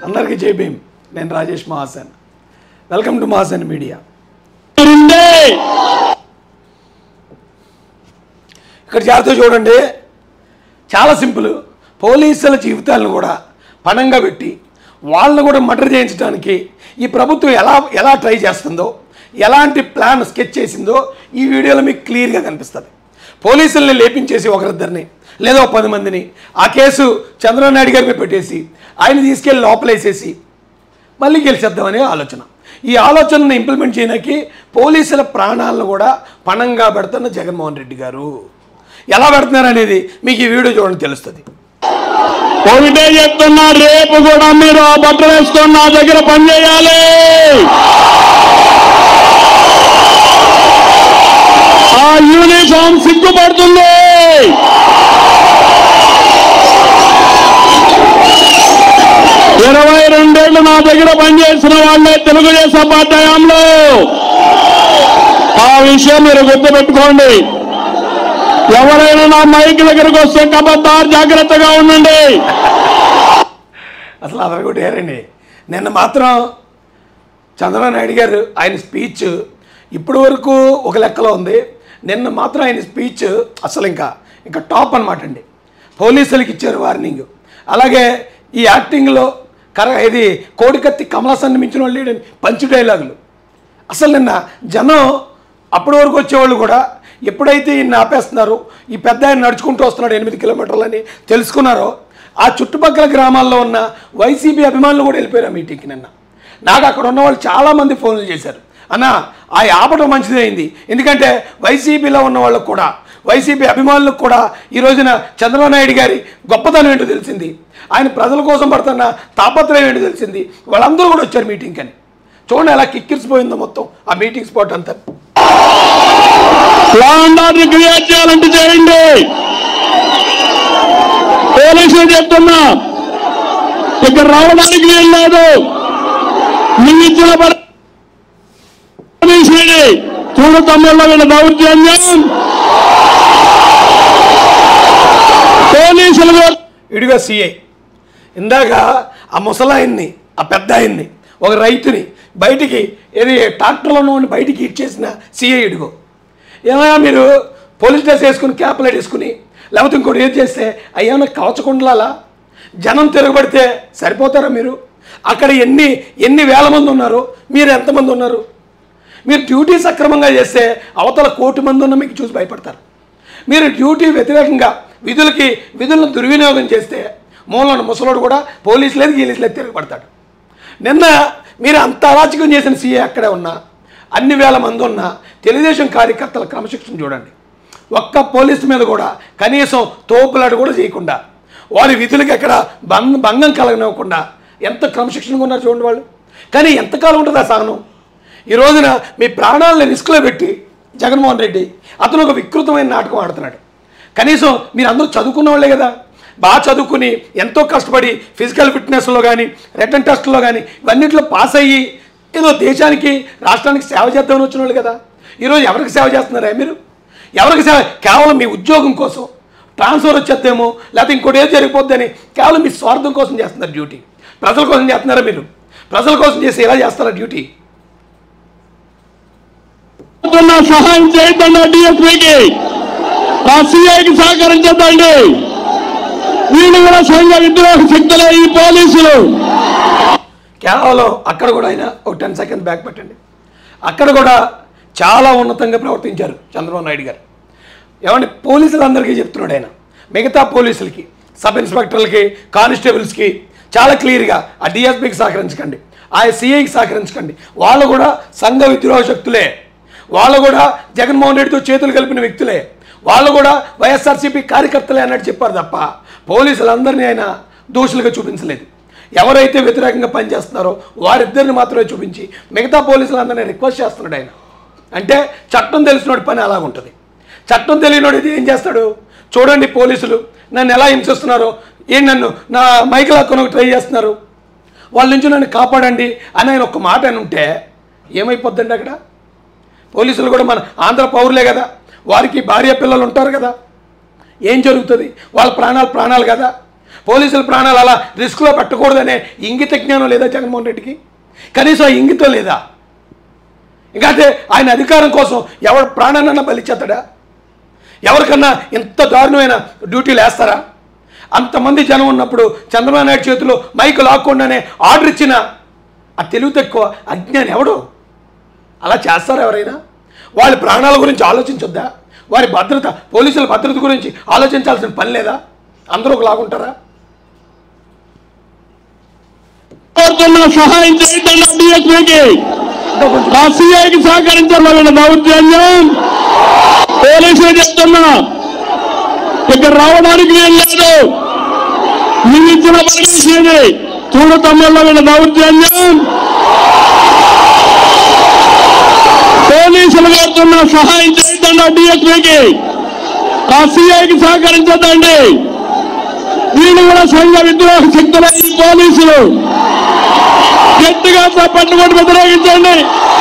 అందరికీ జై భీమ్ నేను Rajesh Mahasen welcome to Mahasen media ఉండే ఇక్కడ జాగ్రత్త చూడండి చాలా సింపుల్ పోలీసుల జీవితాలను కూడా పణంగా పెట్టి వాళ్ళని కూడా మర్డర్ చేయించడానికి ఈ ప్రభుత్వం ఎలా ఎలా ట్రై చేస్తుందో ఎలాంటి ప్లాన్ స్కెచ్ చేసిందో ఈ వీడియోలో మీకు క్లియర్గా కనిపిస్తుంది పోలీసుల్ని లేపించేసి ఒకరిద్దరిని లేదా ఒక పది మందిని ఆ కేసు చంద్రబాబు నాయుడు గారి మీద పెట్టేసి ఆయన తీసుకెళ్ళి లోపలేసేసి మళ్ళీ గెలిచేద్దామనే ఆలోచన ఈ ఆలోచనను ఇంప్లిమెంట్ చేయడానికి పోలీసుల ప్రాణాలను కూడా పణంగా పెడుతున్న జగన్మోహన్ రెడ్డి గారు ఎలా పెడుతున్నారు అనేది మీకు ఈ వీడియో చూడండి తెలుస్తుంది ఒకటే చెప్తున్నా రేపు కూడా మీరు ఆ బట్టలు వేసుకొని నా దగ్గర పనిచేయాలి ఆ యూనిఫామ్ సిగ్గుపడుతుంది ఇరవై రెండేళ్లు నా దగ్గర పనిచేసిన వాళ్ళే తెలుగుదేశం పార్టీ హయాంలో ఆ విషయం మీరు గుర్తుపెట్టుకోండి ఎవరైనా నా మైక్ దగ్గరకు వస్తే కబద్దార్ జాగ్రత్తగా ఉండండి అసలు అదరగొట్టారండి నిన్న మాత్రం చంద్రబాబు నాయుడు గారు ఆయన స్పీచ్ ఇప్పటి వరకు ఒక లెక్కలో ఉంది నిన్న మాత్రం ఆయన స్పీచ్ అసలు ఇంకా ఇంకా టాప్ అనమాట అండి పోలీసులకు ఇచ్చారు వార్నింగ్ అలాగే ఈ యాక్టింగ్లో కర ఇది కోడికత్తి కమలాసన్ని మించిన వాళ్ళు లేడని పంచు డైలాగులు అసలు నిన్న జనం అప్పటి వరకు వచ్చేవాళ్ళు కూడా ఎప్పుడైతే ఈయన ఆపేస్తున్నారు ఈ పెద్ద ఆయన నడుచుకుంటూ వస్తున్నాడు ఎనిమిది కిలోమీటర్లని తెలుసుకున్నారో ఆ చుట్టుపక్కల గ్రామాల్లో ఉన్న వైసీపీ అభిమానులు కూడా వెళ్ళిపోయారు ఆ మీటింగ్కి నిన్న నాకు అక్కడ ఉన్న వాళ్ళు చాలామంది ఫోన్లు చేశారు అన్న ఆ ఆపటం మంచిదే అయింది ఎందుకంటే వైసీపీలో ఉన్న వాళ్ళకు కూడా వైసీపీ అభిమానులకు కూడా ఈ రోజున చంద్రబాబు నాయుడు గారి గొప్పతనం ఏంటో తెలిసింది ఆయన ప్రజల కోసం పడుతున్న తాపత్రయం ఏంటో తెలిసింది వాళ్ళందరూ కూడా వచ్చారు మీటింగ్కి అని చూడండి ఎలా కిక్కిరిసిపోయిందో మొత్తం ఆ మీటింగ్ స్పాట్ అంతా లా అండ్ ఆర్డర్ క్రియేట్ చేయాలంటే చేయండి పోలీసులు చెప్తున్నా ఇక్కడ రావడానికి వీలు లేదు నువ్వు ఇచ్చిన పర్మిషన్ చూడు తమ్ముళ్ళ వీళ్ళ దౌర్జన్యం పోలీసులు కూడా ఇడిగా సిఐ ఇందాక ఆ ముసలాయన్ని ఆ పెద్ద ఆయన్ని ఒక రైతుని బయటికి ఏది ట్రాక్టర్లో ఉన్న బయటికి ఇచ్చేసిన సిఐ ఇడిగో ఏమైనా మీరు పోలీస్ డ్రెస్ వేసుకుని క్యాప్లైట్ వేసుకుని లేకపోతే ఇంకోటి ఏది చేస్తే అయ్యేమన్నా కవచకుండలాలా జనం తిరగబడితే సరిపోతారా మీరు అక్కడ ఎన్ని ఎన్ని వేల మంది ఉన్నారు మీరు ఎంతమంది ఉన్నారు మీరు డ్యూటీ సక్రమంగా చేస్తే అవతల కోటి మంది ఉన్న మీకు చూసి భయపడతారు మీరు డ్యూటీ వ్యతిరేకంగా విధులకి విధులను దుర్వినియోగం చేస్తే మూలన ముసలోడు కూడా పోలీసు లేదు గీలీసు లేదు తిరగబడతాడు నిన్న మీరు అంత అరాచకం చేసిన సీఏ అక్కడే ఉన్నా అన్ని వేల మంది ఉన్నా తెలుగుదేశం కార్యకర్తల క్రమశిక్షణ చూడండి ఒక్క పోలీసు మీద కూడా కనీసం తోపులాట కూడా చేయకుండా వారి విధులకి ఎక్కడ భంగ భంగం కలగనివ్వకుండా ఎంత క్రమశిక్షణగా ఉన్నారు చూడండి వాళ్ళు కానీ ఎంతకాలం ఉంటుంది ఆ సహనం ఈ రోజున మీ ప్రాణాలను రిస్క్లో పెట్టి జగన్మోహన్ రెడ్డి అతను ఒక వికృతమైన నాటకం ఆడుతున్నాడు కనీసం మీరు అందరూ చదువుకున్న వాళ్ళే కదా బాగా చదువుకుని ఎంతో కష్టపడి ఫిజికల్ ఫిట్నెస్లో కానీ రిటర్న్ టెస్ట్లో కానీ ఇవన్నింటిలో పాస్ అయ్యి ఏదో దేశానికి రాష్ట్రానికి సేవ చేద్దామని వచ్చిన వాళ్ళు కదా ఈరోజు ఎవరికి సేవ చేస్తున్నారా మీరు ఎవరికి సేవ కేవలం మీ ఉద్యోగం కోసం ట్రాన్స్ఫర్ వచ్చేద్దేమో లేకపోతే ఇంకోటి ఏదో జరిగిపోద్దని కేవలం మీ స్వార్థం కోసం చేస్తున్నారు డ్యూటీ ప్రజల కోసం చేస్తున్నారా మీరు ప్రజల కోసం చేసి ఎలా చేస్తారా డ్యూటీ నా సహాయం చేయొద్దండి డిఎస్పీకి ఆ సిఐకి సహకరించద్దండి వీళ్ళు కూడా సంఘ విద్రోహ శక్తులే ఈ పోలీసులు కేవలం అక్కడ కూడా ఆయన ఒక టెన్ సెకండ్ బ్యాక్ పెట్టండి అక్కడ కూడా చాలా ఉన్నతంగా ప్రవర్తించారు చంద్రబాబు నాయుడు గారు ఏమంటే పోలీసులందరికీ చెప్తున్నాడు ఆయన మిగతా పోలీసులకి సబ్ ఇన్స్పెక్టర్లకి కానిస్టేబుల్స్కి చాలా క్లియర్గా ఆ డిఎస్పీకి సహకరించకండి ఆ సిఐకి సహకరించకండి వాళ్ళు కూడా సంఘ విద్రోహ శక్తులే వాళ్ళు కూడా జగన్మోహన్ రెడ్డితో చేతులు కలిపిన వ్యక్తులే వాళ్ళు కూడా వైఎస్ఆర్సీపీ కార్యకర్తలే అన్నట్టు చెప్పారు తప్ప పోలీసులందరినీ ఆయన దోషులుగా చూపించలేదు ఎవరైతే వ్యతిరేకంగా పనిచేస్తున్నారో వారిద్దరిని మాత్రమే చూపించి మిగతా పోలీసులందరినీ రిక్వెస్ట్ చేస్తున్నాడు ఆయన అంటే చట్టం తెలిసినోడి పని అలాగ ఉంటుంది చట్టం తెలియనోడు ఇది ఏం చేస్తాడు చూడండి పోలీసులు నన్ను ఎలా హింసిస్తున్నారో ఏం నన్ను నా మైక్ లాక్కొని ట్రై చేస్తున్నారు వాళ్ళ నుంచి నన్ను కాపాడండి అని ఆయన ఒక మాట అని ఉంటే ఏమైపోద్దండి అక్కడ పోలీసులు కూడా మన ఆంధ్ర పౌరులే కదా వారికి భార్య పిల్లలు ఉంటారు కదా ఏం జరుగుతుంది వాళ్ళ ప్రాణాలు ప్రాణాలు కదా పోలీసుల ప్రాణాలు అలా రిస్క్లో పెట్టకూడదనే ఇంగిత జ్ఞానం లేదా జగన్మోహన్ రెడ్డికి కనీసం ఆ ఇంగితం లేదా ఇంకా అంటే ఆయన అధికారం కోసం ఎవరు ప్రాణాన్నన్నా బలిచ్చేస్తాడా ఎవరికన్నా ఇంత దారుణమైన డ్యూటీలు వేస్తారా అంతమంది జనం ఉన్నప్పుడు చంద్రబాబు నాయుడు చేతిలో మైకు లాక్కుండానే ఆర్డర్ ఇచ్చిన ఆ తెలివి తక్కువ అజ్ఞాని ఎవడు అలా చేస్తారా ఎవరైనా వాళ్ళ ప్రాణాల గురించి ఆలోచించొద్దా వారి భద్రత పోలీసుల భద్రత గురించి ఆలోచించాల్సిన పని లేదా అందరూ ఒకలాగుంటారా కోరుతున్న సహాయం చేయండి డిఎస్పీకి ఇంకా కొంచెం ఆ సిఐకి సహకరించాలి వీళ్ళ దౌర్జన్యం పోలీసులు చెప్తున్నా ఇక్కడ రావడానికి వీలు లేదు మీరు ఇచ్చిన పర్మిషన్ ఇది చూడు తమ్ముళ్ళ వీళ్ళ దౌర్జన్యం పోలీసులు కోరుతున్న సహాయం చేయండి డిఎస్పీకి ఆ సిఐకి సహకరించదండి వీళ్ళు కూడా సంఘ విద్రోహ శక్తులు ఈ పోలీసులు గట్టిగా చప్పట్లు కొట్టి వ్యతిరేకించండి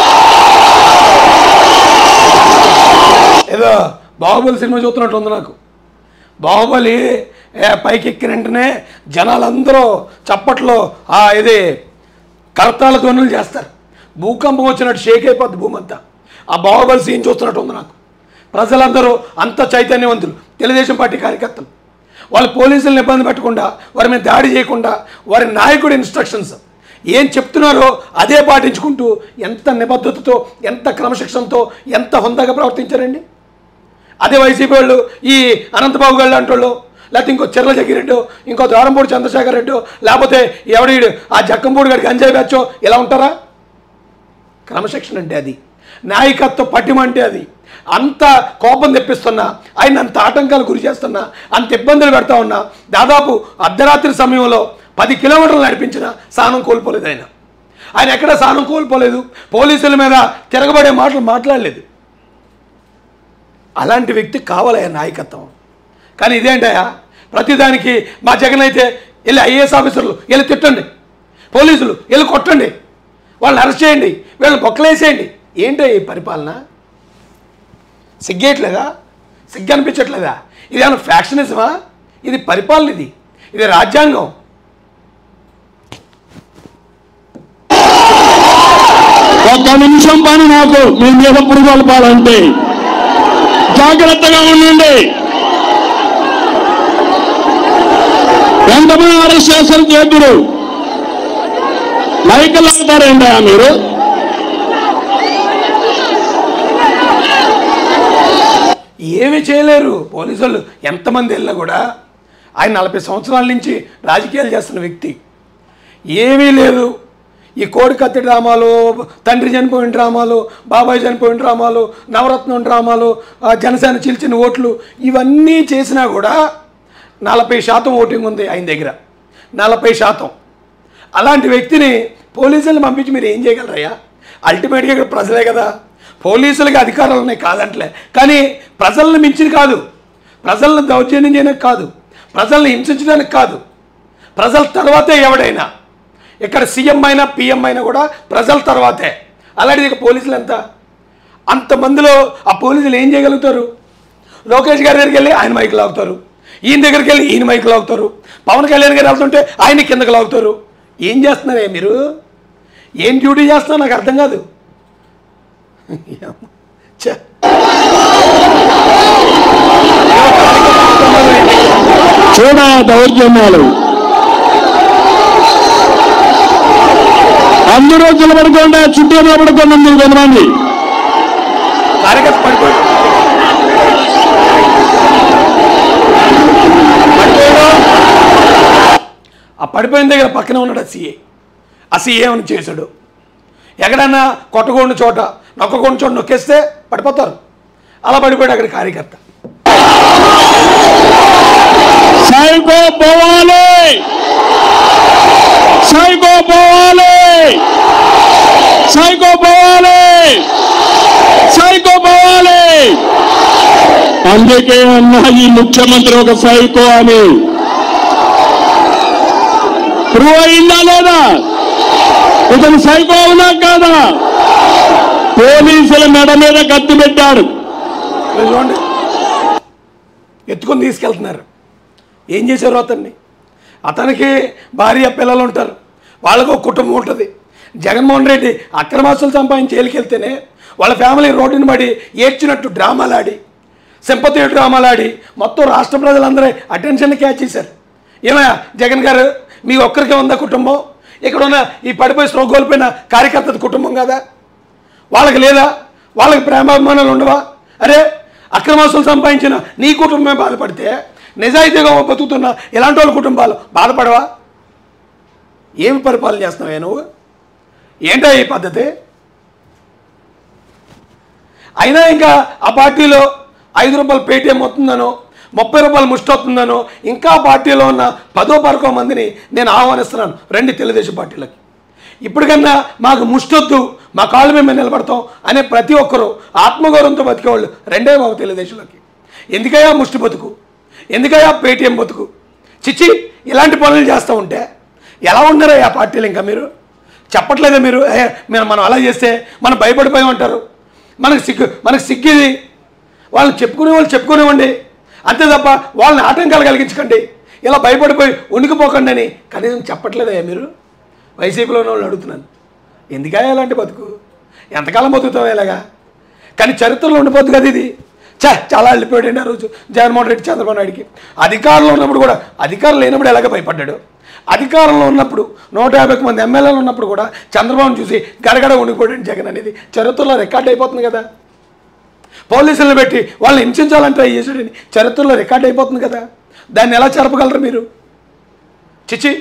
ఏదో బాహుబలి సినిమా చూస్తున్నట్టు ఉంది నాకు బాహుబలి ఏ, పైకి ఎక్కిన వెంటనే జనాలందరూ చప్పట్లో ఆ ఇది కరతాళ ధ్వనులు చేస్తారు భూకంపం వచ్చినట్టు షేక్ అయిపోద్ది భూమి అంతా ఆ బాహుబలి సీన్ చూస్తున్నట్టు ఉంది నాకు ప్రజలందరూ అంత చైతన్యవంతులు తెలుగుదేశం పార్టీ కార్యకర్తలు వాళ్ళు పోలీసులను ఇబ్బంది పెట్టకుండా వారి మీద దాడి చేయకుండా వారి నాయకుడి ఇన్స్ట్రక్షన్స్ ఏం చెప్తున్నారో అదే పాటించుకుంటూ ఎంత నిబద్ధతతో ఎంత క్రమశిక్షణతో ఎంత హుందాగా ప్రవర్తించారండి అదే వైసీపీ వాళ్ళు ఈ అనంతబాబు గారు అంటోళ్ళు లేకపోతే ఇంకో చెర్ల జగ్గిరెడ్డో ఇంకో ద్వారంపూడి చంద్రశేఖర్ రెడ్డో లేకపోతే ఎవడీడు ఆ జక్కంపూడి గారికి అంజయ్ బ్యాచో ఇలా ఉంటారా క్రమశిక్షణ అంటే అది నాయకత్వ పటిమ అంటే అది అంత కోపం తెప్పిస్తున్నా ఆయన అంత ఆటంకాలు గురి చేస్తున్నా అంత ఇబ్బందులు పెడతా ఉన్నా దాదాపు అర్ధరాత్రి సమయంలో పది కిలోమీటర్లు నడిపించిన సానం కోల్పోలేదు ఆయన ఆయన ఎక్కడ సానం కోల్పోలేదు పోలీసుల మీద తిరగబడే మాటలు మాట్లాడలేదు అలాంటి వ్యక్తి కావాలయ్యా నాయకత్వం కానీ ఇదేంటయ్యా ప్రతిదానికి మా జగన్ అయితే వెళ్ళి ఐఏఎస్ ఆఫీసర్లు వెళ్ళి తిట్టండి పోలీసులు వెళ్ళి కొట్టండి వాళ్ళని అరెస్ట్ చేయండి వీళ్ళని బొక్కలేసేయండి ఏంటో ఈ పరిపాలన సిగ్గేయట్లేదా సిగ్గు అనిపించట్లేదా ఇది ఏమైనా ఫ్యాక్షనిజమా ఇది పరిపాలన ఇది ఇది రాజ్యాంగం ఒక్క నిమిషం పని నాకు మీ మీద పురుగొల్పాలంటే జాగ్రత్తగా ఉండండి ఎంతమంది అరెస్ట్ చేస్తారు చేతులు మైకల్ అవుతారండి మీరు ఏమీ చేయలేరు పోలీసులు ఎంతమంది వెళ్ళినా కూడా ఆయన నలభై సంవత్సరాల నుంచి రాజకీయాలు చేస్తున్న వ్యక్తి ఏమీ లేదు ఈ కోడి కత్తి డ్రామాలు తండ్రి చనిపోయిన డ్రామాలు బాబాయ్ చనిపోయిన డ్రామాలు నవరత్నం డ్రామాలు ఆ జనసేన చిల్చిన ఓట్లు ఇవన్నీ చేసినా కూడా నలభై శాతం ఓటింగ్ ఉంది ఆయన దగ్గర నలభై శాతం అలాంటి వ్యక్తిని పోలీసులను పంపించి మీరు ఏం చేయగలరయ్యా అల్టిమేట్గా ఇక్కడ ప్రజలే కదా పోలీసులకి అధికారాలు ఉన్నాయి కాదంటలే కానీ ప్రజలను మించిన కాదు ప్రజలను దౌర్జన్యం చేయడానికి కాదు ప్రజల్ని హింసించడానికి కాదు ప్రజల తర్వాతే ఎవడైనా ఇక్కడ సీఎం అయినా పిఎం అయినా కూడా ప్రజల తర్వాతే అలాంటిది ఇక పోలీసులు ఎంత అంతమందిలో ఆ పోలీసులు ఏం చేయగలుగుతారు లోకేష్ గారి దగ్గరికి వెళ్ళి ఆయన మైక్ లాగుతారు ఈయన దగ్గరికి వెళ్ళి ఈయన మైక్ లాగుతారు పవన్ కళ్యాణ్ గారు వెళ్తుంటే ఆయన కిందకి లాగుతారు ఏం చేస్తున్నారే మీరు ఏం డ్యూటీ చేస్తున్నా నాకు అర్థం కాదు ఛే. చూడ దౌర్జన్యాలు అందరూ నిలబడుకోండి చుట్టూ నిలబడుకోండి మీరు కొంతమంది కార్యకర్త పడిపోయాడు పడిపోయాడు. ఆ పడిపోయిన దగ్గర పక్కనే ఉన్నాడు ఆ సీఏ ఆ సీఏ ఏమని చేశాడు ఎక్కడన్నా కొట్టకూడని చోట నొక్కకూడని చోట నొక్కేస్తే పడిపోతారు అలా పడిపోయాడు అక్కడ కార్యకర్త సైకో పోవాలి సైకో పోవాలి సైకో పోవాలి సైకో పోవాలి అందుకే అన్నా ఈ ముఖ్యమంత్రి ఒక సైకో అని ప్రూవ్ అయిందా లేదా ఇతను సైకో అవునా కాదా పోలీసుల మెడ మీద కత్తి పెట్టాడు ఇక్కడ చూడండి ఎత్తుకొని తీసుకెళ్తున్నారు ఏం చేశారు అతన్ని అతనికి భార్య పిల్లలు ఉంటారు వాళ్ళకు ఒక కుటుంబం ఉంటుంది జగన్మోహన్ రెడ్డి అక్రమాస్తులు సంపాదించి జైలుకెళ్తేనే వాళ్ళ ఫ్యామిలీ రోడ్డుని పడి ఏడ్చినట్టు డ్రామాలు ఆడి సింపతి డ్రామాలు ఆడి మొత్తం రాష్ట్ర ప్రజలందరూ అటెన్షన్ క్యాచ్ చేశారు ఏమయ్యా జగన్ గారు మీ ఒక్కరికే ఉందా కుటుంబం ఇక్కడ ఉన్న ఈ పడిపోయి స్ట్రోక్ కోల్పోయిన కార్యకర్త కుటుంబం కదా వాళ్ళకి లేదా వాళ్ళకి ప్రేమాభిమానాలు ఉండవా అరే అక్రమాస్తులు సంపాదించిన నీ కుటుంబమే బాధపడితే నిజాయితీగా బతుకుతున్న ఇలాంటి వాళ్ళ కుటుంబాలు బాధపడవా ఏమి పరిపాలన చేస్తున్నావే నువ్వు ఏంటో ఈ పద్ధతి అయినా ఇంకా ఆ పార్టీలో ఐదు రూపాయలు పేటీఎం వస్తుందనో ముప్పై రూపాయలు ముష్టి వస్తుందనో ఇంకా ఆ పార్టీలో ఉన్న పదో పరకో మందిని నేను ఆహ్వానిస్తున్నాను రెండు తెలుగుదేశం పార్టీలకి ఇప్పటికన్నా మాకు ముష్టొద్దు మా కాళ్ళ మేము నిలబడతాం అనే ప్రతి ఒక్కరూ ఆత్మగౌరవంతో బతికేవాళ్ళు రెండే బాబు తెలుగుదేశంలోకి ఎందుకయ్యా ముష్టి బతుకు ఎందుకయ్యా పేటీఎం బతుకు చిచ్చి ఇలాంటి పనులు చేస్తూ ఉంటే ఎలా ఉన్నారా ఆ పార్టీలు ఇంకా మీరు చెప్పట్లేదా మీరు ఏ మీరు మనం అలా చేస్తే మనం భయపడిపోయి ఉంటారు మనకు సిగ్గు మనకు సిగ్గిది వాళ్ళని చెప్పుకునే వాళ్ళు చెప్పుకునేవ్వండి అంతే తప్ప వాళ్ళని ఆటంకాలు కలిగించకండి ఇలా భయపడిపోయి ఉనికిపోకండి అని కనీసం చెప్పట్లేదా మీరు వైసీపీలో ఉన్న వాళ్ళు అడుగుతున్నాను ఎందుకా ఇలాంటి బతుకు ఎంతకాలం బతుకుతావు ఇలాగా కానీ చరిత్రలో ఉండిపోద్ది కదా ఇది చా చాలా వెళ్ళిపోయాడు ఆ రోజు జగన్మోహన్ రెడ్డి చంద్రబాబు నాయుడికి అధికారంలో ఉన్నప్పుడు కూడా అధికారం లేనప్పుడు ఎలాగ భయపడ్డాడు అధికారంలో ఉన్నప్పుడు నూట యాభైకి మంది ఎమ్మెల్యేలు ఉన్నప్పుడు కూడా చంద్రబాబును చూసి గడగడ ఉండిపోయాడు జగన్ అనేది చరిత్రలో రికార్డ్ అయిపోతుంది కదా పోలీసులను పెట్టి వాళ్ళని హింసించాలని ట్రై చేసాడని చరిత్రలో రికార్డ్ అయిపోతుంది కదా దాన్ని ఎలా జరపగలరు మీరు చిచి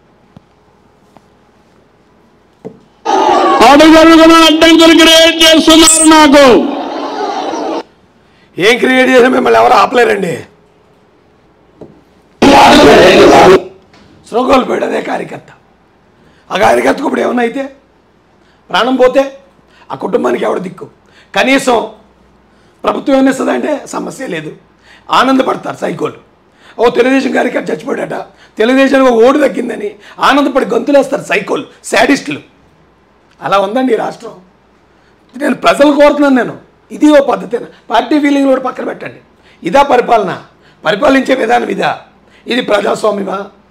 అడుగడుగున అడ్డంకులు క్రియేట్ చేస్తున్నారు నాకు ఏం క్రియేట్ చేసినా మిమ్మల్ని ఎవరు ఆపలేరండి శ్రోగోల్పోయాడు అదే కార్యకర్త ఆ కార్యకర్తకు ఇప్పుడు ఏమన్నా అయితే ప్రాణం పోతే ఆ కుటుంబానికి ఎవడు దిక్కు కనీసం ప్రభుత్వం ఏమైనా ఇస్తుందంటే సమస్య లేదు ఆనందపడతారు సైకోలు ఓ తెలుగుదేశం కార్యకర్త చచ్చిపోయాడట తెలుగుదేశానికి ఒక ఓటు తగ్గిందని ఆనందపడి గొంతులేస్తారు సైకోలు శాడిస్టులు అలా ఉందండి ఈ రాష్ట్రం నేను ప్రజలు కోరుతున్నాను నేను ఇది ఓ పద్ధతేనా పార్టీ ఫీలింగ్ కూడా పక్కన పెట్టండి ఇదా పరిపాలన పరిపాలించే విధానం ఇదా ఇది ప్రజాస్వామ్యమా